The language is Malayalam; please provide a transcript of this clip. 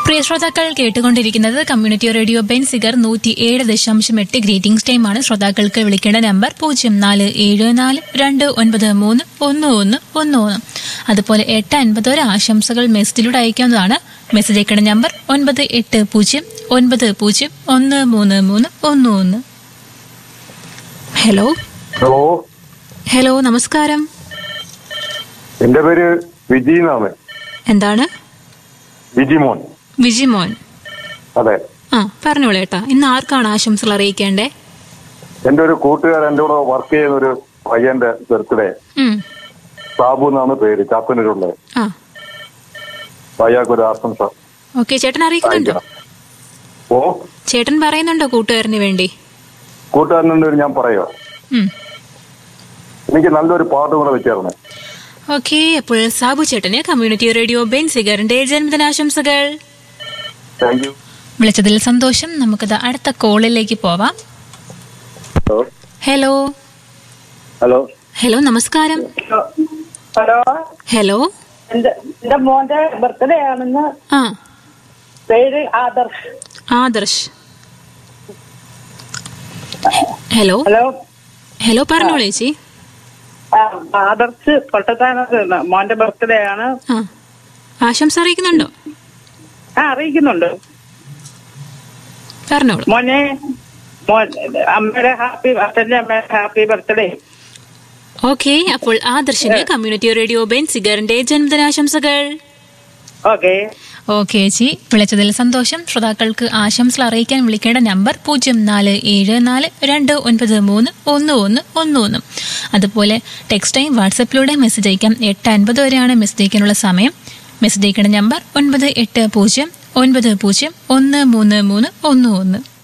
പ്രിയ ശ്രോതാക്കൾ കേട്ടുകൊണ്ടിരിക്കുന്നത് കമ്മ്യൂണിറ്റി റേഡിയോ ബെൻസിഗർ നൂറ്റി ഏഴ് ദശാംശം എട്ട് ഗ്രീറ്റിംഗ്സ് ടൈമാണ് ശ്രോതാക്കൾക്ക് വിളിക്കേണ്ട നമ്പർ പൂജ്യം നാല് ഏഴ് നാല് രണ്ട് ഒൻപത് മൂന്ന് ഒന്ന് ഒന്ന് ഒന്ന് ഒന്ന് അതുപോലെ എട്ട് അൻപത് വരെ ആശംസകൾ മെസ്സേജിലൂടെ അയക്കാവുന്നതാണ് മെസ്സേജ് അയക്കേണ്ട നമ്പർ ഒൻപത് എട്ട് പൂജ്യം ഒൻപത് പൂജ്യം ഒന്ന് മൂന്ന് മൂന്ന് ഒന്ന് ഒന്ന് ഹലോ ഹലോ ഹലോ നമസ്കാരം എന്റെ പേര് വിജി എന്നാണ് എന്താണ് വിജിമോൻ വിജിമോൻ അതെ ആ പറഞ്ഞോളൂ ഏട്ടാ ഇന്ന് ആർക്കാണ് ആശംസകൾ അറിയിക്കേണ്ടേ എന്റെ ഒരു കൂട്ടുകാരൻ എന്റെ കൂടെ വർക്ക് ചെയ്യുന്ന ഒരു പയ്യന്റെ ബർത്ത്ഡേ ഉം. സാബു എന്നാണ് പേര് ചാത്തന്നൂരുള്ളത് ആ അയാൾക്ക് ഒരു ആശംസ ഓക്കെ ചേട്ടൻ അറിയിക്കുന്നുണ്ടോ അയക്കണം ഓ ചേട്ടൻ പറയുന്നുണ്ടോ കൂട്ടുകാരന് വേണ്ടി കൂട്ടുകാരനോട് ഞാൻ പറയുക ഉം. എനിക്ക് നല്ലൊരു പാട്ട് കൂടെ വെച്ചേർന്നെ ഓക്കെ അപ്പോൾ സാബു ചേട്ടന് കമ്മ്യൂണിറ്റി റേഡിയോ ബെൻസിഗറിന്റെ ജന്മദിനാശംസകൾ താങ്ക് യു വിളിച്ചതിൽ സന്തോഷം നമുക്കത് അടുത്ത കോളിലേക്ക് പോവാം ഹലോ ഹലോ ഹലോ ഹലോ നമസ്കാരം ഹലോ ഹലോ എന്റെ എന്റെ മോന്റെ ബർത്ത്ഡേ ആണെന്ന് ആ പേര് Adarsh Adarsh hello hello hello പറഞ്ഞോളൂ ചേച്ചി ആ, ആദർശ് കൊട്ടത്താനത്ത് മോന്റെ ബർത്ത്ഡേ ആണ് ആ ആശംസ അറിയിക്കുന്നുണ്ടോ ആ അറിയിക്കുന്നുണ്ട് പറഞ്ഞോളൂ മോനെ മോൻ അമ്മയുടെ ഹാപ്പി അച്ഛന്റെ അമ്മയുടെ ഹാപ്പി ബർത്ത്ഡേ ഓക്കെ അപ്പോൾ ആദർശിന് കമ്മ്യൂണിറ്റി റേഡിയോ ബെൻസിഗറിന്റെ ജന്മദിനാശംസകൾ ഓക്കെ ഓക്കെ ചേച്ചി വിളിച്ചതിൽ സന്തോഷം ശ്രോതാക്കൾക്ക് ആശംസകൾ അറിയിക്കാൻ വിളിക്കേണ്ട നമ്പർ പൂജ്യം നാല് ഏഴ് നാല് രണ്ട് ഒൻപത് മൂന്ന് ഒന്ന് ഒന്ന് ഒന്ന് ഒന്ന് അതുപോലെ ടെക്സ്റ്റ് വാട്സപ്പിലൂടെ മെസ്സേജ് അയക്കാം എട്ട് അൻപത് വരെയാണ് മെസ്സേജ് അയക്കാനുള്ള സമയം മെസ്സേജ് അയക്കേണ്ട നമ്പർ ഒൻപത് എട്ട് പൂജ്യം ഒൻപത് പൂജ്യം ഒന്ന് മൂന്ന് മൂന്ന് ഒന്ന് ഒന്ന്